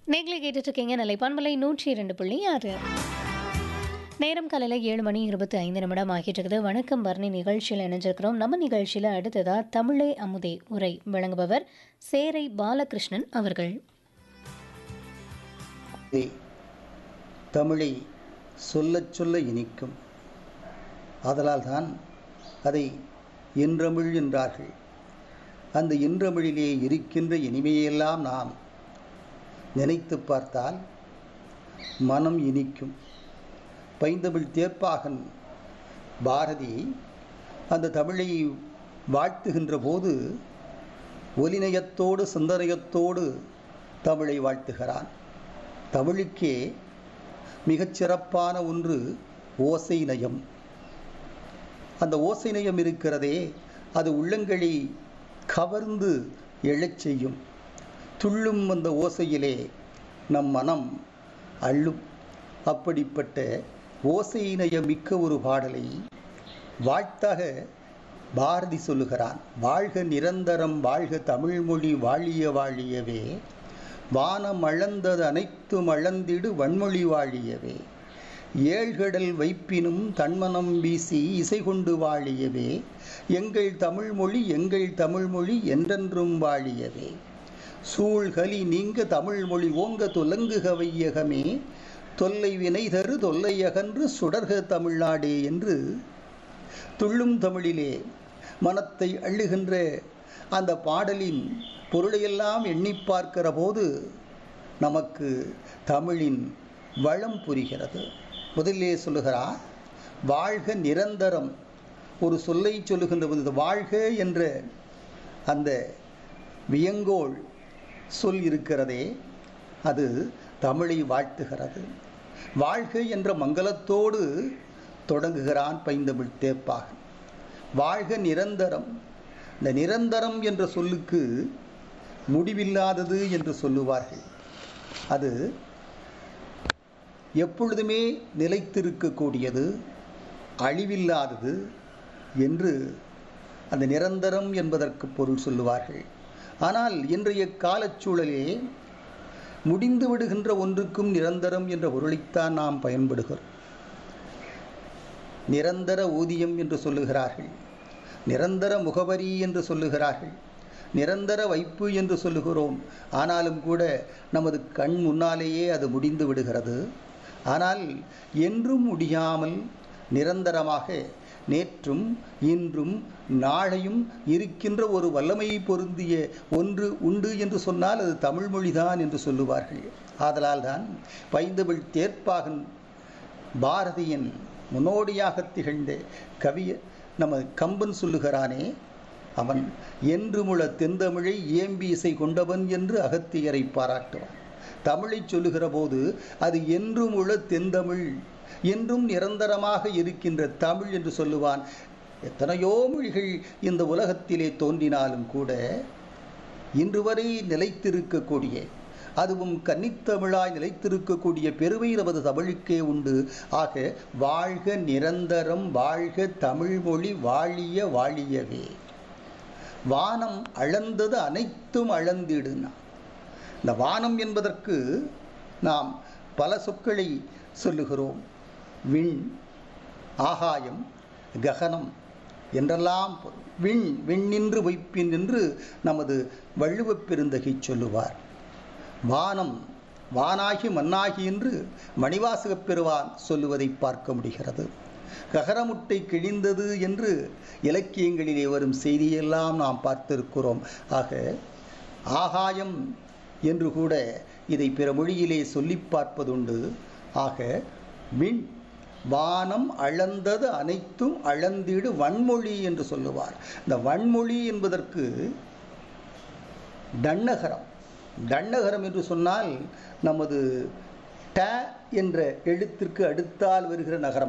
நேர்களை கேட்டுட்டு இருக்கீங்க நிலைப்பான்மலை நூற்றி இரண்டு புள்ளி ஆறு நேரம் காலையில் ஏழு மணி இருபத்தி ஐந்து நிமிடம் ஆகிட்டு இருக்குது வணக்கம் வர்ணி நிகழ்ச்சியில் இணைஞ்சிருக்கிறோம் நம்ம நிகழ்ச்சியில் அடுத்ததா தமிழே அமுதே உரை வழங்குபவர் சேரை பாலகிருஷ்ணன் அவர்கள் இதை தமிழை சொல்லச் சொல்ல இனிக்கும் ஆதலால்தான் அதை இன்றமிழ் என்றார்கள் அந்த இன்றமிழிலே இருக்கின்ற இனிமையெல்லாம் நாம் நினைத்து பார்த்தால் மனம் இனிக்கும் பைந்தமிழ் தேர்ப்பாகன் பாரதி அந்த தமிழை வாழ்த்துகின்ற போது ஒலிநயத்தோடு சிந்தனையத்தோடு தமிழை வாழ்த்துகிறான் தமிழுக்கே மிகச் சிறப்பான ஒன்று ஓசை நயம் அந்த ஓசை நயம் இருக்கிறதே அது உள்ளங்களை கவர்ந்து எழச் செய்யும் துள்ளும் அந்த ஓசையிலே நம் மனம் அள்ளும் அப்படிப்பட்ட ஓசை நயம் மிக்க ஒரு பாடலை வாழ்த்தாக பாரதி சொல்லுகிறான் வாழ்க நிரந்தரம் வாழ்க தமிழ்மொழி வாழிய வாழியவே வானம் அளந்தது அனைத்தும் அளந்திடு வன்மொழி வாழியவே ஏழ்கடல் வைப்பினும் தன்மனம் வீசி இசை கொண்டு வாழியவே எங்கள் தமிழ்மொழி எங்கள் தமிழ்மொழி என்றென்றும் வாழியவே சூழ்கலி நீங்க தமிழ்மொழி ஓங்க துலங்குக வையகமே தொல்லை வினை தரு தொல்லை அகன்று சுடர்க தமிழ்நாடே என்று துள்ளும் தமிழிலே மனத்தை அள்ளுகின்ற அந்த பாடலின் பொருளையெல்லாம் எண்ணி பார்க்கிற போது நமக்கு தமிழின் வளம் புரிகிறது முதலிலே சொல்லுகிறார் வாழ்க நிரந்தரம் ஒரு சொல்லை சொல்லுகின்ற போது வாழ்க என்ற அந்த வியங்கோள் சொல் இருக்கிறதே அது தமிழை வாழ்த்துகிறது வாழ்க என்ற மங்களத்தோடு தொடங்குகிறான் பைந்தமிழ் தேப்பாகன் வாழ்க நிரந்தரம் இந்த நிரந்தரம் என்ற சொல்லுக்கு முடிவில்லாதது என்று சொல்லுவார்கள் அது எப்பொழுதுமே நிலைத்திருக்கக்கூடியது அழிவில்லாதது என்று அந்த நிரந்தரம் என்பதற்கு பொருள் சொல்லுவார்கள் ஆனால் இன்றைய காலச்சூழலே முடிந்து விடுகின்ற ஒன்றுக்கும் நிரந்தரம் என்ற பொருளைத்தான் நாம் பயன்படுகிறோம் நிரந்தர ஊதியம் என்று சொல்லுகிறார்கள் நிரந்தர முகவரி என்று சொல்லுகிறார்கள் நிரந்தர வைப்பு என்று சொல்லுகிறோம் ஆனாலும் கூட நமது கண் முன்னாலேயே அது முடிந்து விடுகிறது ஆனால் என்றும் முடியாமல் நிரந்தரமாக நேற்றும் இன்றும் நாளையும் இருக்கின்ற ஒரு வல்லமையை பொருந்திய ஒன்று உண்டு என்று சொன்னால் அது தமிழ் மொழிதான் என்று சொல்லுவார்கள் ஆதலால் தான் பைந்தமிழ் தேர்ப்பாகன் பாரதியின் முன்னோடியாக திகழ்ந்த கவிய நம்ம கம்பன் சொல்லுகிறானே அவன் என்று முழ தென்தமிழை ஏம்பி இசை கொண்டவன் என்று அகத்தியரை பாராட்டுவான் தமிழை சொல்லுகிற போது அது என்று முழ தென்தமிழ் என்றும் நிரந்தரமாக இருக்கின்ற தமிழ் என்று சொல்லுவான் எத்தனையோ மொழிகள் இந்த உலகத்திலே தோன்றினாலும் கூட இன்று வரை நிலைத்திருக்கக்கூடிய அதுவும் கன்னித்தமிழாய் நிலைத்திருக்கக்கூடிய பெருமை நமது தமிழுக்கே உண்டு ஆக வாழ்க நிரந்தரம் வாழ்க தமிழ்மொழி வாழிய வாழியவே வானம் அளந்தது அனைத்தும் அளந்திடுனா இந்த வானம் என்பதற்கு நாம் பல சொற்களை சொல்லுகிறோம் விண் ஆகாயம் ககனம் என்றெல்லாம் விண் விண்ணின்று வைப்பின் என்று நமது வள்ளுவப் பெருந்தகை சொல்லுவார் வானம் வானாகி மண்ணாகி என்று மணிவாசகப் பெறுவான் சொல்லுவதை பார்க்க முடிகிறது ககரமுட்டை கிழிந்தது என்று இலக்கியங்களிலே வரும் செய்தியெல்லாம் நாம் பார்த்திருக்கிறோம் ஆக ஆகாயம் என்று கூட இதை பிற மொழியிலே சொல்லி பார்ப்பதுண்டு ஆக விண் வானம் அளந்தது அனைத்தும் அளந்திடு வன்மொழி என்று சொல்லுவார் இந்த வன்மொழி என்பதற்கு டன்னகரம் டன்னகரம் என்று சொன்னால் நமது ட என்ற எழுத்திற்கு அடுத்தால் வருகிற நகரம்